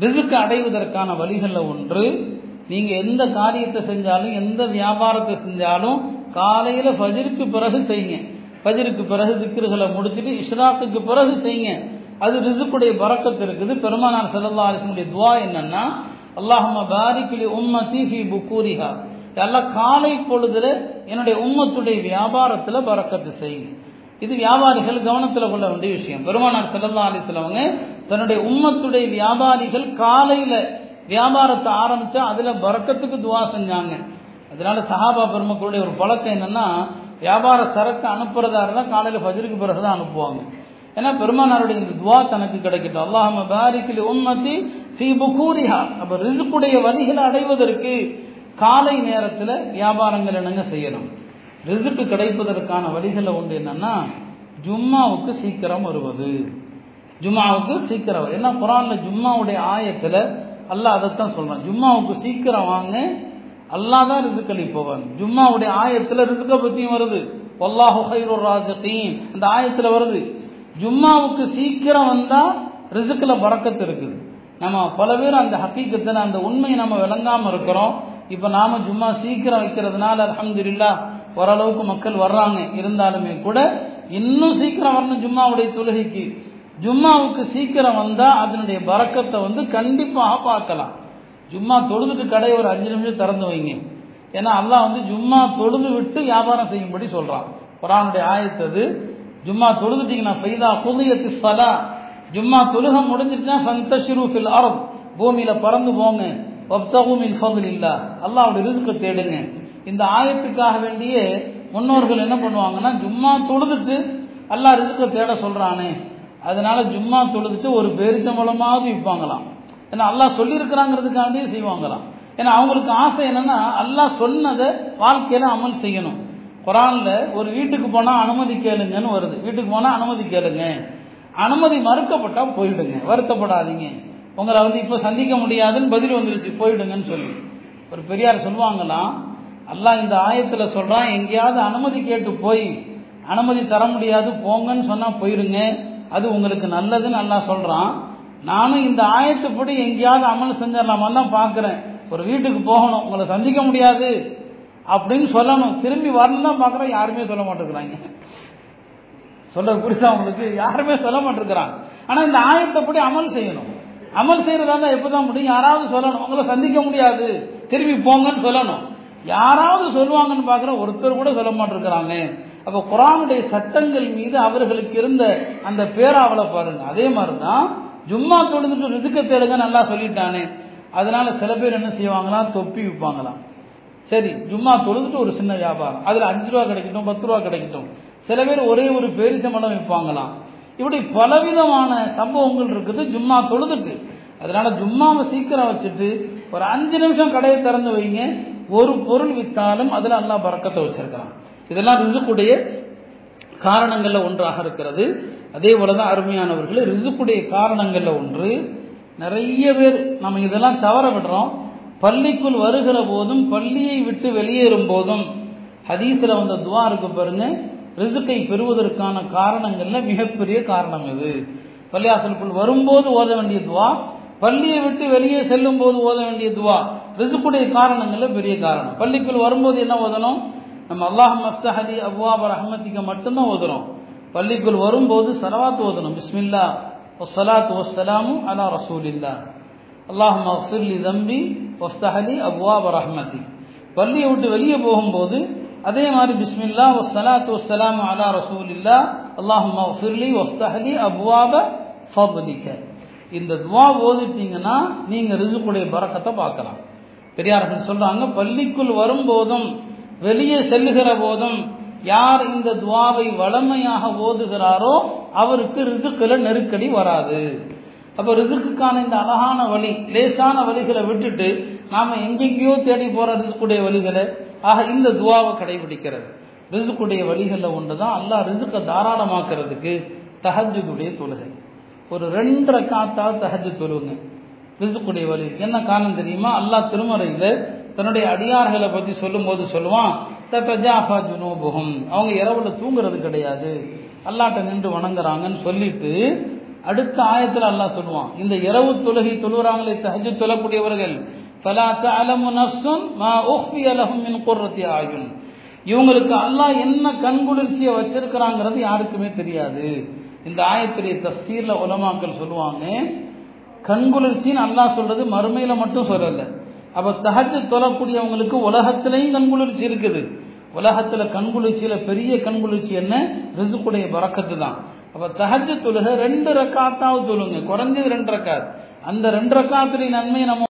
ரிசுக்கு அடைவதற்கான வழிகளில் ஒன்று நீங்க எந்த காரியத்தை செஞ்சாலும் எந்த வியாபாரத்தை செஞ்சாலும் காலையில ஃபஜருக்கு பிறகு செய்யுங்க ஃபஜருக்கு பிறகு திக்ருகளை முடிச்சுட்டு இஷ்ராக்குக்கு பிறகு செய்யுங்க அது ரிசுக்குடைய பறக்கத்து இருக்குது பெருமானார் ஸல்லல்லாஹு அலைஹி வஸல்லம் துவா என்னன்னா அல்லாஹும்ம பாரிக்லி உம்மதி ஃபீ புக்கூரிஹா எல்லாம் காலை பொழுதுல என்னுடைய உம்மத்துடைய வியாபாரத்துல பறக்கத்து செய்யுங்க இது வியாபாரிகள் கவனத்தில் கொள்ள வேண்டிய விஷயம் பெருமானார் ஸல்லல்லாஹு அலைஹி வஸல்லம் அவங்க தன்னுடைய உம்மத்துடைய வியாபாரிகள் காலையில வியாபாரத்தை ஆரம்பிச்சா அதுல பறக்கத்துக்கு துவா செஞ்சாங்க அதனால சஹாபா பெருமக்களுடைய ஒரு பழக்கம் என்னன்னா வியாபார சரக்கு அனுப்புறதா இருந்தால் காலையில ஃபஜருக்கு பிறகு தான் அனுப்புவாங்க ஏன்னா பெருமானாருடைய இந்த துவா தனக்கு கிடைக்கட்டும் அல்லாஹ் பாரிக்கில் உம்மத்தி ஃபீ புகூரிஹா அப்ப ரிசுக்குடைய வழிகளை அடைவதற்கு காலை நேரத்தில் வியாபாரங்கள் என்னங்க செய்யணும் ரிசுக்கு கிடைப்பதற்கான வழிகளில் ஒன்று என்னன்னா ஜும்மாவுக்கு சீக்கிரம் வருவது ஜும்மாவுக்கு சீக்கிரம் வரும். ஏன்னா குரான்ல ஜும்மாவுடைய ஆயத்துல அல்லாஹ் அதைத்தான் சொல்றான் ஜும்மாவுக்கு சீக்கிரம் வாங்க அல்லாஹ் தான் ரிசுக் அளிப்பவன் ஜும்மாவுடைய ஆயத்துல ரிசுக்க பத்தியும் வருது வல்லாஹு ஹைருர் ராஜகீன் அந்த ஆயத்துல வருது ஜும்மாவுக்கு சீக்கிரம் வந்தா ரிசுக்குல பறக்கத்து இருக்குது நம்ம பல பேர் அந்த ஹக்கீக்கத்தை அந்த உண்மையை நம்ம விளங்காம இருக்கிறோம் இப்ப நாம ஜும்மா சீக்கிரம் வைக்கிறதுனால அல்ஹம்துலில்லாஹ் ஓரளவுக்கு மக்கள் வர்றாங்க இருந்தாலுமே கூட இன்னும் சீக்கிரம் வரணும் ஜும்மாவுடைய தொழுகைக்கு ஜும்மாவுக்கு சீக்கிரம் வந்தா அதனுடைய பறக்கத்தை வந்து கண்டிப்பாக பார்க்கலாம் ஜும்மா தொழுதுட்டு கடையை ஒரு அஞ்சு நிமிஷம் திறந்து வைங்க ஏன்னா அல்லாஹ் வந்து ஜும்மா தொழுது விட்டு வியாபாரம் செய்யும்படி சொல்றான் குரானுடைய ஆயத்தது ஜும்மா தொழுதுட்டீங்கன்னா ஃபைதா குதியத்து சலா ஜும்மா தொழுக முடிஞ்சிட்டுனா ஃபந்தஷிரு ஃபில் அர்த் பூமியில பறந்து போங்க வப்தகு மின் ஃபضலில்லா அல்லாஹ்வுடைய ரிஸ்கை தேடுங்க இந்த ஆயத்துக்காக வேண்டிய முன்னோர்கள் என்ன பண்ணுவாங்கன்னா ஜும்மா தொழுதுட்டு அல்லாஹ் ரிஸ்கை தேட சொல்றானே அதனால ஜும்மா தொழுதுட்டு ஒரு பேரிச்சம்பளமாவது விற்பாங்களாம் ஏன்னா அல்லாஹ் சொல்லியிருக்கிறாங்கிறதுக்காண்டியே செய்வாங்களாம் ஏன்னா அவங்களுக்கு ஆசை என்னன்னா அல்லாஹ் சொன்னதை வாழ்க்கையில அமல் செய்யணும் குரான்ல ஒரு வீட்டுக்கு போனா அனுமதி கேளுங்கன்னு வருது வீட்டுக்கு போனா அனுமதி கேளுங்க அனுமதி மறுக்கப்பட்டா போயிடுங்க வருத்தப்படாதீங்க உங்களை வந்து இப்போ சந்திக்க முடியாதுன்னு பதில் வந்துருச்சு போயிடுங்கன்னு சொல்லி ஒரு பெரியார் சொல்லுவாங்களாம் அல்லாஹ் இந்த ஆயத்துல சொல்றான் எங்கேயாவது அனுமதி கேட்டு போய் அனுமதி தர முடியாது போங்கன்னு சொன்னா போயிருங்க அது உங்களுக்கு நல்லதுன்னு அல்லாஹ் சொல்றான் நானும் இந்த ஆயத்துப்படி எங்கேயாவது அமல் செஞ்சிடலாமா தான் பார்க்குறேன் ஒரு வீட்டுக்கு போகணும் உங்களை சந்திக்க முடியாது அப்படின்னு சொல்லணும் திரும்பி வரணும் தான் பார்க்குறேன் யாருமே சொல்ல மாட்டேங்கிறாங்க சொல்ற புரியுதா உங்களுக்கு யாருமே சொல்ல மாட்டேங்கிறாங்க ஆனால் இந்த ஆயத்தைப்படி அமல் செய்யணும் அமல் செய்யறதா இருந்தால் எப்போ தான் முடியும் யாராவது சொல்லணும் உங்களை சந்திக்க முடியாது திரும்பி போங்கன்னு சொல்லணும் யாராவது சொல்லுவாங்கன்னு பார்க்குற ஒருத்தர் கூட சொல்ல மாட்டேங்கிறாங்க அப்போ குரானுடைய சட்டங்கள் மீது அவர்களுக்கு இருந்த அந்த பேராவலை பாருங்க அதே மாதிரி தான் ஜும்மா தொழுதுட்டு ரிதுக்க தேடுங்க நல்லா சொல்லிட்டானே அதனால சில பேர் என்ன செய்வாங்களாம் தொப்பி விற்பாங்களாம் சரி ஜும்மா தொழுதுட்டு ஒரு சின்ன வியாபாரம் அதில் அஞ்சு ரூபா கிடைக்கட்டும் பத்து ரூபா கிடைக்கட்டும் சில பேர் ஒரே ஒரு பேரிச்சம்பளம் விற்பாங்களாம் இப்படி பலவிதமான சம்பவங்கள் இருக்குது ஜும்மா தொழுதுட்டு அதனால ஜும்மாவை சீக்கிரம் வச்சுட்டு ஒரு அஞ்சு நிமிஷம் கடையை திறந்து வைங்க ஒரு பொருள் வித்தாலும் அதில் அல்லாஹ் பறக்கத்தை வச்சிருக்கிறான் இதெல்லாம் ரிசுக்குடைய காரணங்கள்ல ஒன்றாக இருக்கிறது அதே போலதான் அருமையானவர்கள் ரிசுக்குடைய காரணங்கள்ல ஒன்று நிறைய பேர் நம்ம இதெல்லாம் தவற விடுறோம் பள்ளிக்குள் வருகிற போதும் பள்ளியை விட்டு வெளியேறும் போதும் ஹதீஸ்ல வந்த துவா இருக்கு பாருங்க ரிசுக்கை பெறுவதற்கான காரணங்கள்ல மிகப்பெரிய காரணம் இது பள்ளியாசலுக்குள் வரும்போது ஓத வேண்டிய துவா பள்ளியை விட்டு வெளியே செல்லும் போது ஓத வேண்டிய துவா ரிசுக்குடைய காரணங்கள்ல பெரிய காரணம் பள்ளிக்குள் வரும்போது என்ன ஓதணும் நம்ம அல்லாஹ் மஸ்தஹலி அவ்வாப ரஹமத்திக்க மட்டும்தான் ஓதுறோம் பள்ளிக்குள் வரும்போது சலவாத் ஓதணும் பிஸ்மில்லா வஸ்ஸலாத்து வஸ்ஸலாமு அலா ரசூலில்லா அல்லாஹ் மஃபிர்லி தம்பி வஸ்தஹலி அவ்வாப ரஹமதி பள்ளியை விட்டு வெளியே போகும்போது அதே மாதிரி பிஸ்மில்லா வஸ்ஸலாத்து வஸ்ஸலாமு அலா ரசூலில்லா அல்லாஹ் மஃபிர்லி வஸ்தஹலி அவ்வாப ஃபضலிக்க இந்த துவா ஓதிட்டீங்கன்னா நீங்க ரிசுக்குடைய பறக்கத்தை பார்க்கலாம் பெரியார்கள் சொல்றாங்க பள்ளிக்குள் வரும்போதும் வெளியே செல்லுகிற போதும் யார் இந்த துவாவை வளமையாக ஓதுகிறாரோ அவருக்கு ரிதுக்குல நெருக்கடி வராது அப்ப ரிதுக்குக்கான இந்த அழகான வழி லேசான வழிகளை விட்டுட்டு நாம எங்கெங்கேயோ தேடி போற ரிசுக்குடைய வழிகளை ஆக இந்த துவாவை கடைபிடிக்கிறது ரிசுக்குடைய வழிகளில் ஒன்று தான் அல்லாஹ் ரிசுக்கை தாராளமாக்குறதுக்கு தஹஜுடைய தொழுகை ஒரு ரெண்டரை காத்தா தஹஜு தொழுவுங்க ரிசுக்குடைய வழி என்ன காரணம் தெரியுமா அல்லாஹ் திருமறையில் தன்னுடைய அடியார்களை பற்றி சொல்லும்போது சொல்லுவான் தஜாஃபா ஜுனூபுகும் அவங்க இரவுல தூங்குறது கிடையாது அல்லாட்ட நின்று வணங்குறாங்கன்னு சொல்லிட்டு அடுத்த ஆயத்தில் அல்லாஹ் சொல்லுவான் இந்த இரவு தொழுகை தொழுகிறாங்களே தஹஜ் தொழக்கூடியவர்கள் ஃபலா தஅலமு நஃப்ஸுன் மா உஃபிய லஹும் மின் குர்ரத்தி ஆயுன் இவங்களுக்கு அல்லாஹ் என்ன கண்குளிர்ச்சியை வச்சிருக்கிறாங்கிறது யாருக்குமே தெரியாது இந்த ஆயத்துடைய தஸ்தீர்ல உலமாக்கள் சொல்லுவாங்க கண்குளிர்ச்சின்னு அல்லாஹ் சொல்றது மறுமையில மட்டும் சொல்லல அப்ப தஹஜ் தொழக்கூடியவங்களுக்கு உலகத்திலையும் கண்குளிர்ச்சி இருக்குது உலகத்துல கண்குளிர்ச்சியில பெரிய கண்குளிர்ச்சி என்ன ரிசுக்குடைய பறக்கத்து தான் அப்ப தஹஜ் தொழுக ரெண்டு ரக்காத்தாவது தொழுங்க குறைஞ்சது ரெண்டு ரக்காத் அந்த ரெண்டு ரக்காத்துடைய நன்மையை நம்ம